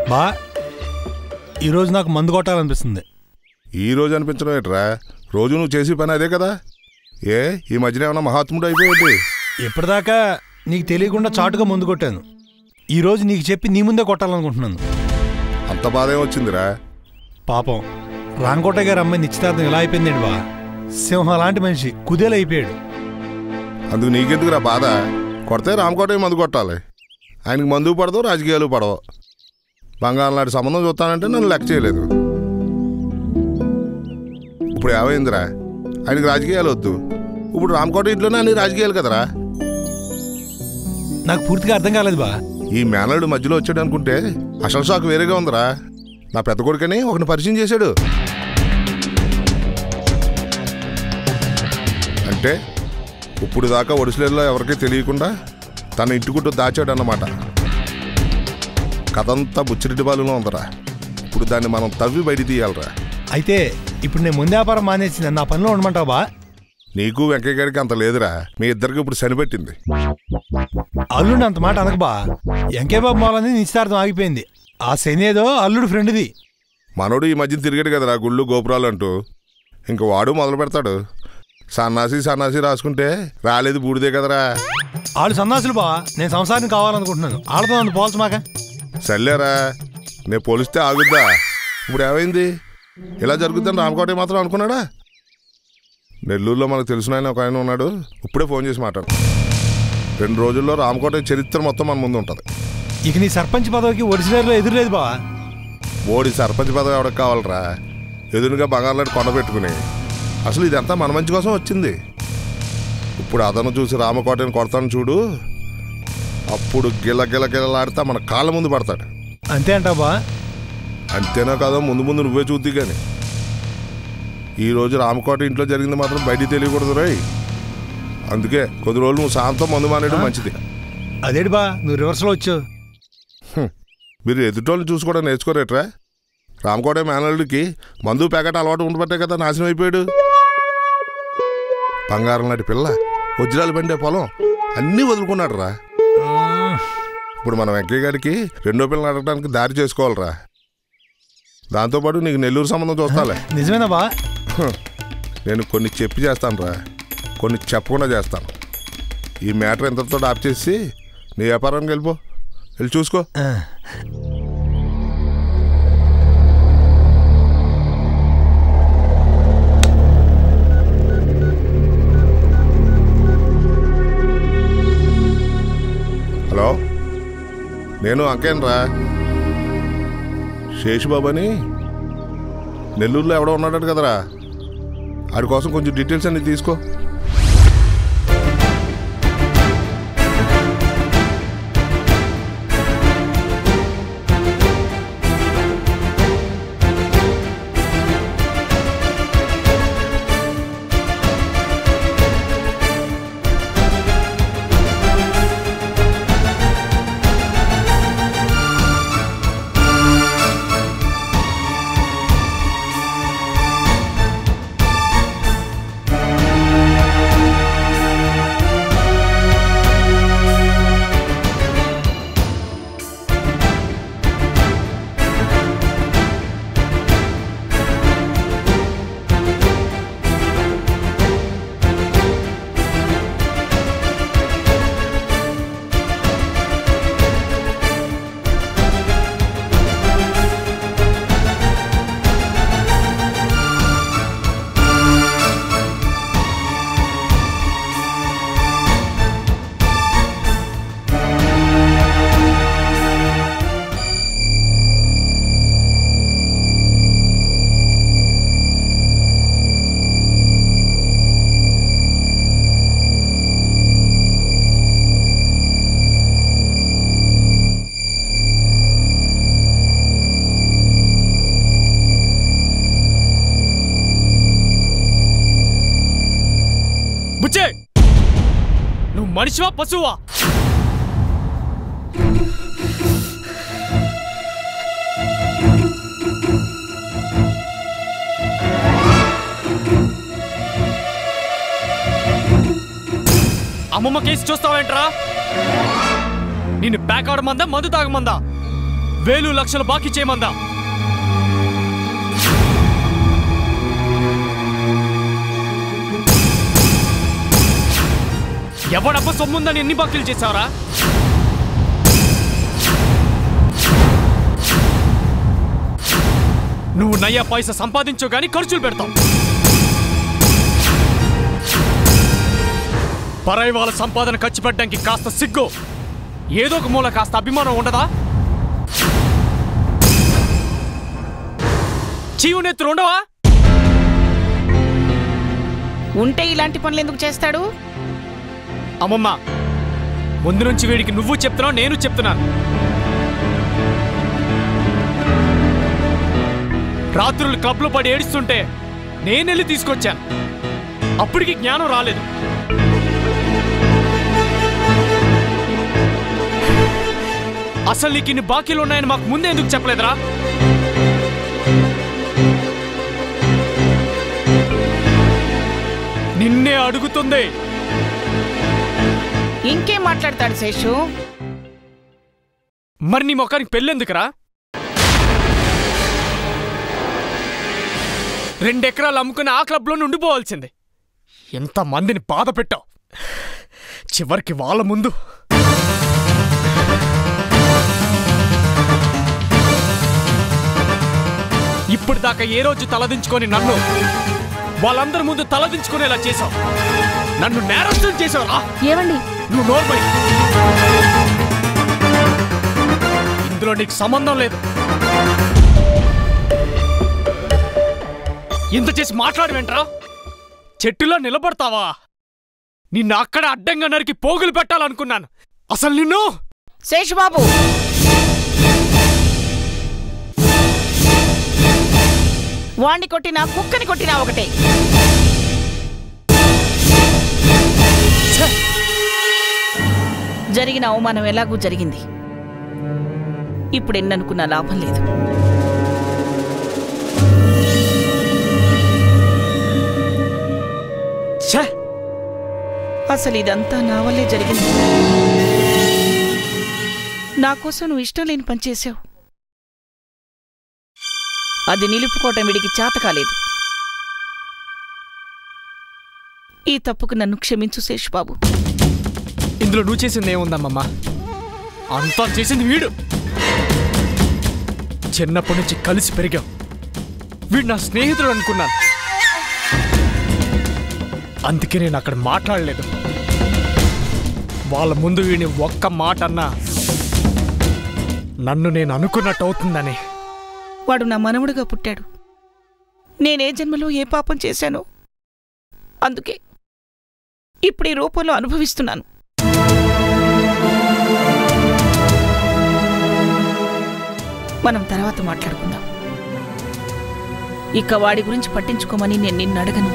బా ఈరోజు నాకు మందు కొట్టాలనిపిస్తుంది ఈ రోజు అనిపించడం ఏంట్రా రోజు నువ్వు చేసే పని అదే కదా ఏ ఈ మధ్యన ఏమన్నా మహాత్ముడు అయిపోయింది ఇప్పటిదాకా నీకు తెలియకుండా చాటుగా ముందు కొట్టాను ఈరోజు నీకు చెప్పి నీ ముందే కొట్టాలనుకుంటున్నాను అంత బాధ ఏమొచ్చిందిరా పాపం రాంకోటయ్య గారు అమ్మాయి నిశ్చితార్థం ఎలా అయిపోయిందండి బా సింహం లాంటి మనిషి కుదేలైపోయాడు అందుకు నీకెందుకురా బాధ కొడితే రామకోటయ్య మందు కొట్టాలి ఆయనకి మందు పడదు రాజకీయాలు పడవు బంగారం లాంటి సంబంధం చూస్తానంటే నన్ను లెక్క చేయలేదు ఇప్పుడు ఏమైందిరా ఆయనకి రాజకీయాలు వద్దు ఇప్పుడు రామకోట ఇంట్లోనే అన్ని రాజకీయాలు కదరా నాకు పూర్తిగా అర్థం కాలేదు బా ఈ మేనలుడు మధ్యలో వచ్చాడు అనుకుంటే అసలు షాక్ వేరేగా ఉందిరా నా పెద్ద కొడుకని ఒకని పరిచయం చేశాడు అంటే ఇప్పుడు దాకా ఒడిసిలేలో ఎవరికీ తెలియకుండా తన ఇంటికుంటూ దాచాడు అన్నమాట కథంతా బుచ్చిరెడ్డి బాలులో ఉందరా ఇప్పుడు దాన్ని మనం తవ్వి బయట తీయాలరా అయితే ఇప్పుడు నేను ముందు వ్యాపారం మానేసి నన్ను ఆ పనిలో ఉండమంటావా బా నీకు వెంకయ్య గారికి అంత లేదురా మీ ఇద్దరికి ఇప్పుడు సనిపెట్టింది అల్లుడు అంత మాట అనకు బా ఎంకే బాబు మూలని నిశ్చితార్థం ఆగిపోయింది ఆ శనేదో అల్లుడు ఫ్రెండ్ది మనోడు ఈ మధ్యన తిరిగాడు కదరా గుళ్ళు గోపురాలు అంటూ ఇంక వాడు మొదలు పెడతాడు సన్నాసి సన్నాసి రాసుకుంటే రాలేదు బూడిదే కదరా వాళ్ళు సన్నాసులు బా నేను సంసారం కావాలనుకుంటున్నాను వాళ్ళతో నన్ను పోల్చమాక సర్లేరా నేను పోలిస్తే ఆగుద్దా ఇప్పుడు ఏమైంది ఇలా జరుగుద్దని రామకోట మాత్రం అనుకున్నాడా నెల్లూరులో మనకు తెలిసిన ఆయన ఒక ఆయన ఉన్నాడు ఇప్పుడే ఫోన్ చేసి మాట్లాడు రెండు రోజుల్లో రామకోట చరిత్ర మొత్తం మన ముందు ఉంటుంది ఇక నీ సర్పంచ్ పదవికి ఒరిజినల్లో ఎదురులేదు బా ఓడి సర్పంచ్ పదవి ఎవరికి కావాలరా ఎదురుగా బంగారులాంటి కొండ పెట్టుకుని అసలు ఇదంతా మన మంచి కోసం వచ్చింది ఇప్పుడు అదను చూసి రామకోటని కొడతాను చూడు అప్పుడు గిల్ల గిల్ల గిల్లలాడితే మన కాళ్ళ ముందు పడతాడు అంతే అంటావు బా అంతేనా కాదో ముందు ముందు నువ్వే చూద్ది కానీ ఈ రోజు రామకోట ఇంట్లో జరిగింది మాత్రం బయటికి తెలియకూడదు రై అందుకే కొద్ది రోజులు నువ్వు శాంతం మందు మానేయడం మంచిది అదేంటి బా నువ్వు రివర్స్లో వచ్చావు మీరు ఎదుటోళ్ళు చూసుకోవడం నేర్చుకోరేట్రా రామకోట మేనల్లుడికి మందు ప్యాకెట్ అలవాటు ఉండబట్టే కదా నాశనం అయిపోయాడు బంగారం లాంటి పిల్ల వజ్రాలు పండే పొలం అన్నీ వదులుకున్నాడు రా ఇప్పుడు మన వెంకయ్య గారికి రెండో పిల్లలు అడగడానికి దారి చేసుకోవాలిరా దాంతోపాటు నీకు నెల్లూరు సంబంధం చూస్తాలే నిజమేనా బా హ, నేను కొన్ని చెప్పి చేస్తాను రా కొన్ని చెప్పకుండా చేస్తాను ఈ మ్యాటర్ ఎంతతో ఆప్ చేసి నీ వ్యాపారానికి వెళ్ళిపో వెళ్ళి చూసుకో ఆ, హలో నేను అంకేన్ రా శేషుబాబు అని నెల్లూరులో ఎవడో ఉన్నాడు కదరా ఆడి కోసం కొంచెం డీటెయిల్స్ అన్ని తీసుకో బుచ్చే నువ్వు మనిషివా పశువా అమ్మమ్మ కేసు చూస్తావేంట్రా నిన్ను ప్యాక్ ఆడమందా మందు తాగమందా వేలు లక్షలు బాకీ చేయమందా ఎవడప్ప సొమ్ముందని ఎన్ని బాకీలు చేశావరా నువ్వు నయ్యా పైసా సంపాదించు గాని ఖర్చులు పెడతావు పరాయి వాళ్ళ సంపాదన ఖర్చు పెట్టడానికి కాస్త సిగ్గు ఏదో ఒక మూల కాస్త అభిమానం ఉండదా చీవునెత్తులు ఉండవా ఉంటే ఇలాంటి పనులు ఎందుకు చేస్తాడు అమ్మమ్మ ముందు నుంచి వీడికి నువ్వు చెప్తున్నావు నేను చెప్తున్నాను రాత్రులు క్లబ్లో పడి ఏడుస్తుంటే నేనెళ్ళి తీసుకొచ్చాను అప్పటికి జ్ఞానం రాలేదు అసలు నీకు ఇన్ని బాకీలు ఉన్నాయని మాకు ముందే ఎందుకు చెప్పలేదురా నిన్నే అడుగుతుంది ఇంకేం మాట్లాడతాడు శేషు మరి నీ మొఖానికి పెళ్ళెందుకురా రెండెకరాలు అమ్ముకుని ఆ క్లబ్లో ఉండిపోవాల్సింది ఎంత మందిని బాధ పెట్టావు చివరికి వాళ్ళ ముందు ఇప్పటిదాకా ఏ రోజు తలదించుకొని నన్ను వాళ్ళందరి ముందు తలదించుకునేలా చేశావు నన్ను నేరస్తులు చేసావురా ఏవండి నువ్వు నోర్మై ఇందులో నీకు సంబంధం లేదు ఇంత చేసి మాట్లాడవేంట్రా చెట్టులో నిలబడతావా నిన్ను అక్కడ అడ్డంగా నరికి పోగులు పెట్టాలనుకున్నాను అసలు నిన్ను శేషుబాబు వాణ్ణి కొట్టినా కుక్కని కొట్టినా ఒకటే ఛే! జరిగిన అవమానం ఎలాగూ జరిగింది ఇప్పుడు ఎన్ననుకున్నా లాభం లేదు ఛే! అసలు ఇదంతా నా వల్లే జరిగింది నా కోసం నువ్వు ఇష్టం లేని పని చేశావు అది నిలుపుకోవటం వీడికి చేత కాలేదు ఈ తప్పుకు నన్ను క్షమించు శేషుబాబు ఇందులో నువ్వు చేసింది ఏముందమ్మమ్మా అంతా చేసింది వీడు చిన్నప్పటి నుంచి కలిసి పెరిగాం వీడు నా స్నేహితుడు అనుకున్నాను అందుకే నేను అక్కడ మాట్లాడలేదు వాళ్ళ ముందు వీడిని ఒక్క మాట అన్నా నన్ను నేను అనుకున్నట్టు అవుతుందని వాడు నా మనవడుగా పుట్టాడు నేనే జన్మలో ఏ పాపం చేశానో అందుకే ఇప్పుడు ఈ రూపంలో అనుభవిస్తున్నాను మనం తర్వాత మాట్లాడుకుందాం ఇక వాడి గురించి పట్టించుకోమని నేను నిన్ను అడగను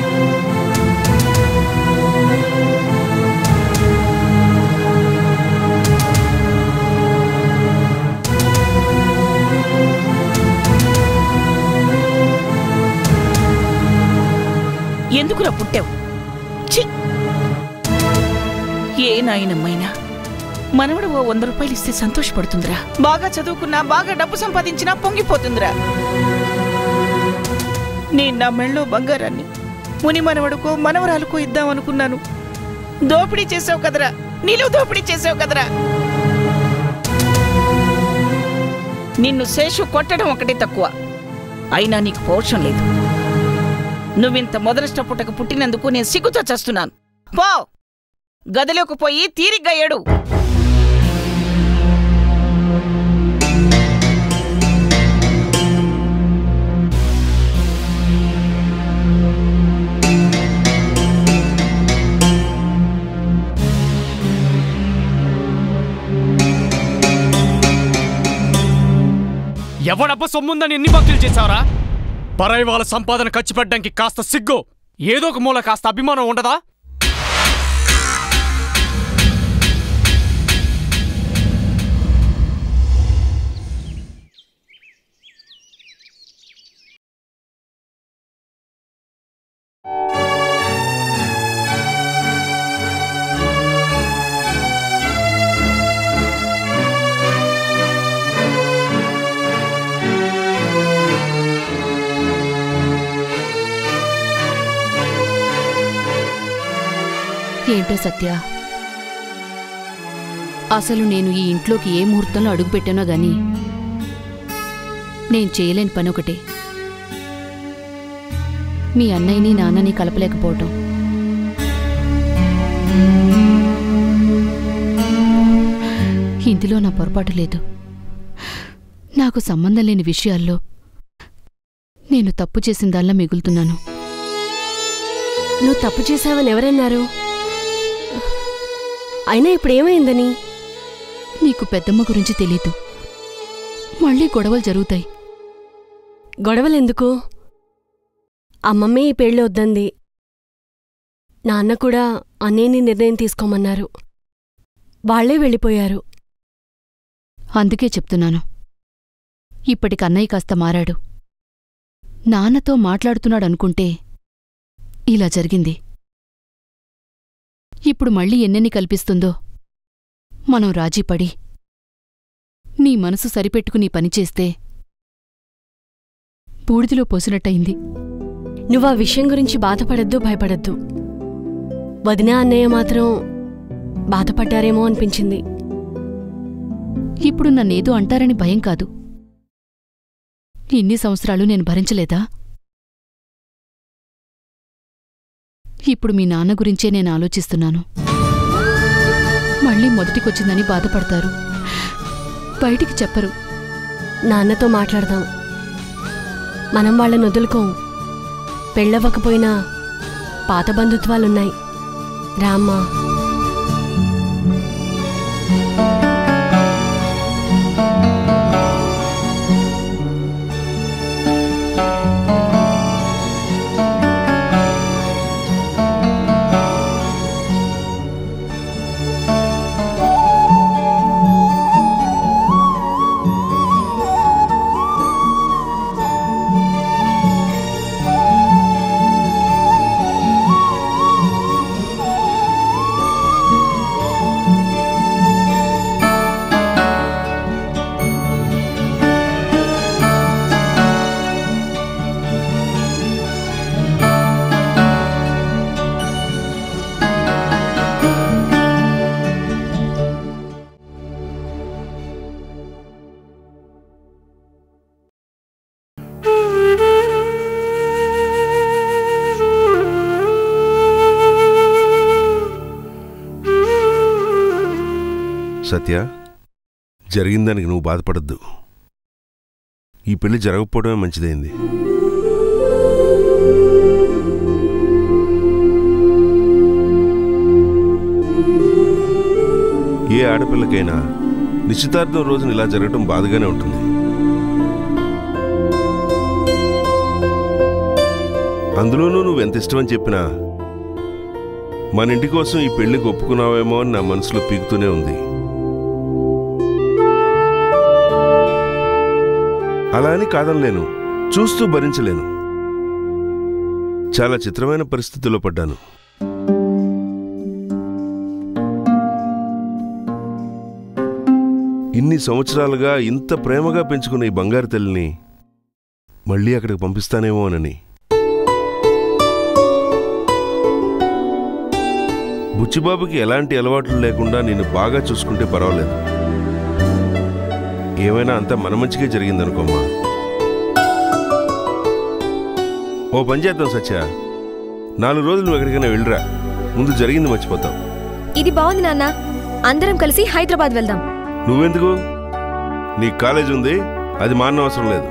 ఎందుకురా పుట్టావు ఛీ! ఏ నాయనమ్మైనా మనవడు ఓ వంద రూపాయలు ఇస్తే సంతోషపడుతుందిరా బాగా చదువుకున్నా బాగా డబ్బు సంపాదించినా పొంగిపోతుందిరా నేను నా మెళ్ళో బంగారాన్ని ముని మనవడుకో మనవరాలకో ఇద్దామనుకున్నాను దోపిడీ చేసావు కదరా నీళ్ళు దోపిడీ చేసావు కదరా నిన్ను శేషు కొట్టడం ఒకటే తక్కువ అయినా నీకు పౌరుషం లేదు నువ్వింత మొదలష్ట పుట్టక పుట్టినందుకు నేను సిగ్గుతో చస్తున్నాను పో గదిలోకి పోయి తీరిగ్గా ఏడు ఎవడబ్బ సొమ్ముందని ఎన్ని బాకీలు చేశావరా పరాయి వాళ్ళ సంపాదన ఖర్చు పెట్టడానికి కాస్త సిగ్గు ఏదో ఒక మూల కాస్త అభిమానం ఉండదా ఏంటో సత్య అసలు నేను ఈ ఇంట్లోకి ఏ ముహూర్తంలో అడుగుపెట్టానో గాని నేను చేయలేని పని ఒకటే మీ అన్నయ్యని నాన్నని కలపలేకపోవటం ఇందులో నా పొరపాటు లేదు నాకు సంబంధం లేని విషయాల్లో నేను తప్పు చేసిందల్లా మిగులుతున్నాను నువ్వు తప్పు చేశావని ఎవరన్నారు అయినా ఇప్పుడు ఏమైందని నీకు పెద్దమ్మ గురించి తెలీదు మళ్ళీ గొడవలు జరుగుతాయి గొడవలెందుకు అమ్మమ్మే ఈ పెళ్ళి వద్దంది నాన్న కూడా అన్నేని నిర్ణయం తీసుకోమన్నారు వాళ్లే వెళ్ళిపోయారు అందుకే చెప్తున్నాను ఇప్పటికి అన్నయ్య కాస్త మారాడు నాన్నతో మాట్లాడుతున్నాడనుకుంటే ఇలా జరిగింది ఇప్పుడు మళ్ళీ ఎన్నెన్ని కల్పిస్తుందో మనం రాజీపడి నీ మనసు సరిపెట్టుకుని పనిచేస్తే బూడిదిలో పోసినట్టయింది నువ్వు ఆ విషయం గురించి బాధపడద్దు భయపడద్దు వదినా అన్నయ్య మాత్రం బాధపడ్డారేమో అనిపించింది ఇప్పుడు నన్నేదో అంటారని భయం కాదు ఇన్ని సంవత్సరాలు నేను భరించలేదా ఇప్పుడు మీ నాన్న గురించే నేను ఆలోచిస్తున్నాను మళ్ళీ మొదటికొచ్చిందని బాధపడతారు బయటికి చెప్పరు నాన్నతో మాట్లాడదాం మనం వాళ్ళని వదులుకోం పెళ్ళవ్వకపోయినా పాత బంధుత్వాలున్నాయి రామ్మా సత్య జరిగిందానికి నువ్వు బాధపడద్దు ఈ పెళ్లి జరగకపోవడమే మంచిదైంది ఏ ఆడపిల్లకైనా నిశ్చితార్థం రోజున ఇలా జరగటం బాధగానే ఉంటుంది అందులోనూ నువ్వు ఎంత ఇష్టమని చెప్పినా మన ఇంటి కోసం ఈ పెళ్లికి ఒప్పుకున్నావేమో అని నా మనసులో పీకుతూనే ఉంది అలా అని కాదనలేను చూస్తూ భరించలేను చాలా చిత్రమైన పరిస్థితుల్లో పడ్డాను ఇన్ని సంవత్సరాలుగా ఇంత ప్రేమగా పెంచుకున్న ఈ బంగారు తల్లిని మళ్ళీ అక్కడికి పంపిస్తానేమోనని బుచ్చిబాబుకి ఎలాంటి అలవాట్లు లేకుండా నేను బాగా చూసుకుంటే పర్వాలేదు ఏమైనా అంతా మన మంచిగా జరిగిందనుకోమ్మా ఓ పని చేద్దాం సత్య నాలుగు రోజులు నువ్వు ఎక్కడికైనా వెళ్ళిరా ముందు జరిగింది మర్చిపోతాం ఇది బాగుంది నాన్న అందరం కలిసి హైదరాబాద్ వెళ్దాం నువ్వెందుకు నీ కాలేజ్ ఉంది అది మాన్న అవసరం లేదు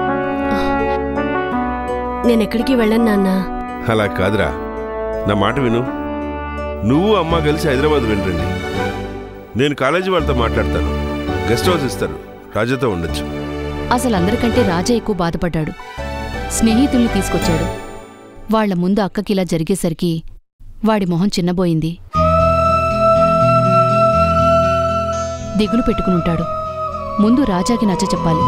నేనెక్కడికి వెళ్ళను నాన్నా అలా కాదురా నా మాట విను నువ్వు అమ్మ కలిసి హైదరాబాద్ వెళ్ళండి నేను కాలేజీ వాళ్ళతో మాట్లాడతాను గెస్ట్ హౌస్ ఇస్తారు రాజాతో ఉండొచ్చు అసలు అందరికంటే రాజా ఎక్కువ బాధపడ్డాడు స్నేహితుల్ని తీసుకొచ్చాడు వాళ్ల ముందు అక్కకిలా జరిగేసరికి వాడి మొహం చిన్నబోయింది దిగులు పెట్టుకునుంటాడు ముందు రాజాకి నచ్చ చెప్పాలి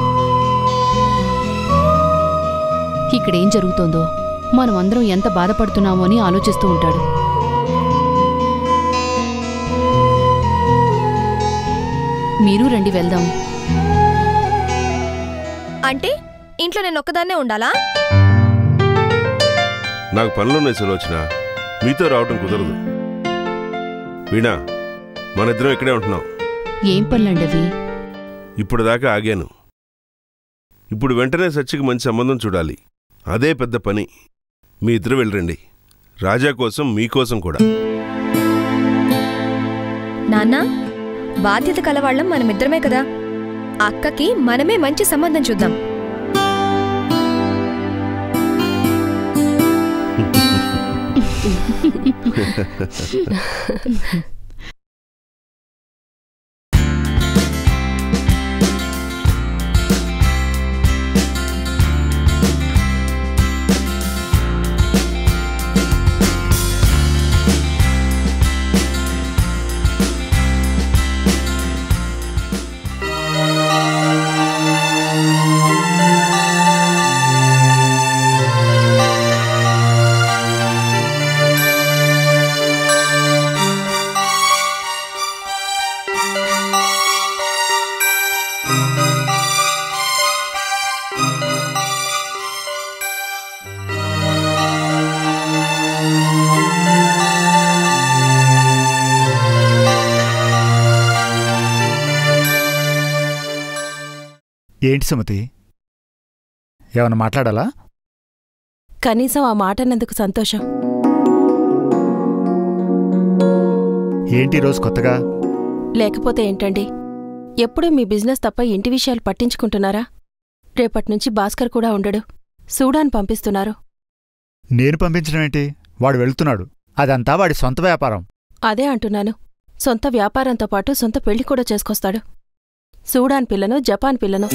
ఇక్కడేం జరుగుతోందో మనం అందరం ఎంత బాధపడుతున్నామో అని ఆలోచిస్తూ ఉంటాడు మీరు రండి వెళ్దాం అంటే ఇంట్లో నేను ఒక్కదాన్నే ఉండాలా నాకు పనులున్నాయి సులోచన మీతో రావటం కుదరదు వీణా మన ఇద్దరం ఇక్కడే ఉంటున్నాం ఏం పనులండి అవి ఇప్పుడు దాకా ఆగాను ఇప్పుడు వెంటనే సచ్చికి మంచి సంబంధం చూడాలి అదే పెద్ద పని మీ ఇద్దరు వెళ్ళరండి రాజా కోసం మీకోసం కూడా నాన్న బాధ్యత కలవాళ్ళం మనమిద్దరమే కదా అక్కకి మనమే మంచి సంబంధం చూద్దాం ఏంటి సుమతి ఏమన్నా మాట్లాడాలా కనీసం ఆ మాట అన్నందుకు సంతోషం ఏంటి ఈ రోజు కొత్తగా లేకపోతే ఏంటండి ఎప్పుడూ మీ బిజినెస్ తప్ప ఇంటి విషయాలు పట్టించుకుంటున్నారా రేపట్నుంచి భాస్కర్ కూడా ఉండడు సూడాన్ పంపిస్తున్నారు నేను పంపించడం ఏంటి వాడు వెళ్తున్నాడు అదంతా వాడి సొంత వ్యాపారం అదే అంటున్నాను సొంత వ్యాపారంతో పాటు సొంత పెళ్లి కూడా చేసుకొస్తాడు సూడాన్ పిల్లను జపాన్ పిల్లను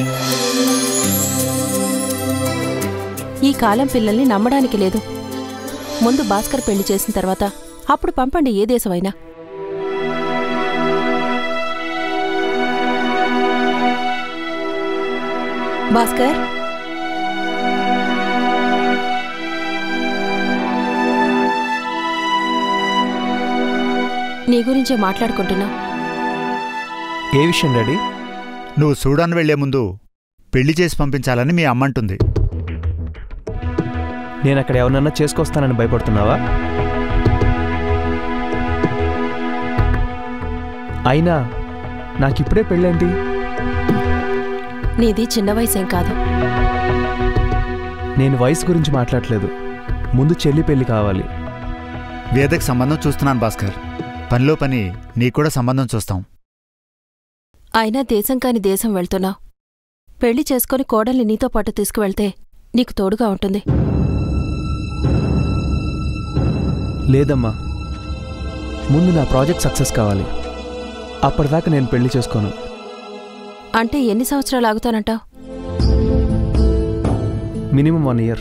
ఈ కాలం పిల్లల్ని నమ్మడానికి లేదు ముందు భాస్కర్ పెళ్లి చేసిన తర్వాత అప్పుడు పంపండి ఏ దేశమైనా భాస్కర్ నీ గురించే మాట్లాడుకుంటున్నా ఏ విషయం డాడీ నువ్వు సూడాన్ వెళ్లే ముందు పెళ్లి చేసి పంపించాలని మీ అమ్మంటుంది నేను అక్కడ ఎవరినన్నా చేసుకొస్తానని భయపడుతున్నావా అయినా నాకిప్పుడే పెళ్ళేంటి నీది చిన్న వయసేం కాదు నేను వయసు గురించి మాట్లాడలేదు ముందు చెల్లి పెళ్లి కావాలి వేదకి సంబంధం చూస్తున్నాను భాస్కర్ పనిలో పని నీకు కూడా సంబంధం చూస్తాం అయినా దేశం కాని దేశం వెళ్తున్నావు పెళ్లి చేసుకొని కోడల్ని నీతో పాటు తీసుకువెళ్తే నీకు తోడుగా ఉంటుంది లేదమ్మా ముందు నా ప్రాజెక్ట్ సక్సెస్ కావాలి అప్పటిదాకా నేను పెళ్లి చేసుకోను అంటే ఎన్ని సంవత్సరాలు ఆగుతానంటావు మినిమం వన్ ఇయర్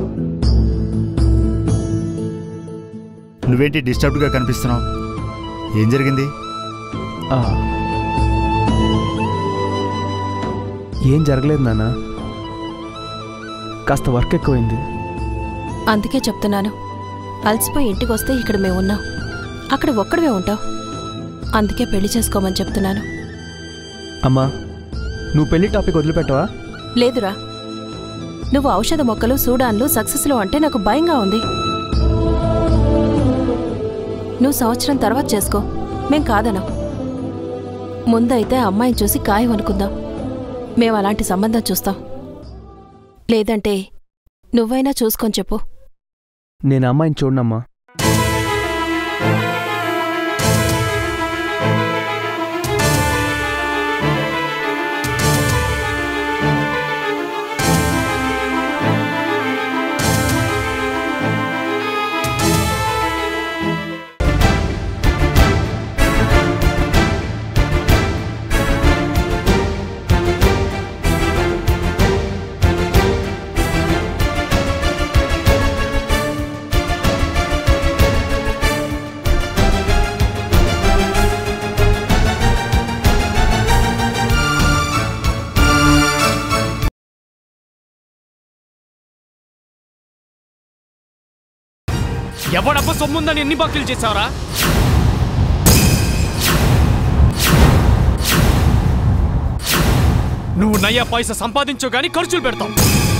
నువ్వేంటి డిస్టర్బ్డ్గా కనిపిస్తున్నావు ఏం జరిగింది ఏం జరగలేదు నాన్న కాస్త వర్క్ ఎక్కువైంది అందుకే చెప్తున్నాను అలసిపోయి ఇంటికొస్తే ఇక్కడ మేమున్నాం అక్కడ ఒక్కడివే ఉంటావు అందుకే పెళ్లి చేసుకోమని చెప్తున్నాను అమ్మా నువ్వు పెళ్లి టాపిక్ వదిలిపెట్టవా లేదురా నువ్వు ఔషధ మొక్కలు సూడాన్లు సక్సెస్లు అంటే నాకు భయంగా ఉంది నువ్వు సంవత్సరం తర్వాత చేసుకో మేం కాదనం ముందైతే అమ్మాయిని చూసి ఖాయం అనుకుందాం మేం అలాంటి సంబంధం చూస్తాం లేదంటే నువ్వైనా చూసుకొని చెప్పు నేను అమ్మాయిని చూడనమ్మా ఎవడబ్బ సొమ్ముందని ఎన్ని బాకీలు చేశావరా నువ్వు నయ్యా పైసా సంపాదించో గానీ ఖర్చులు పెడతావు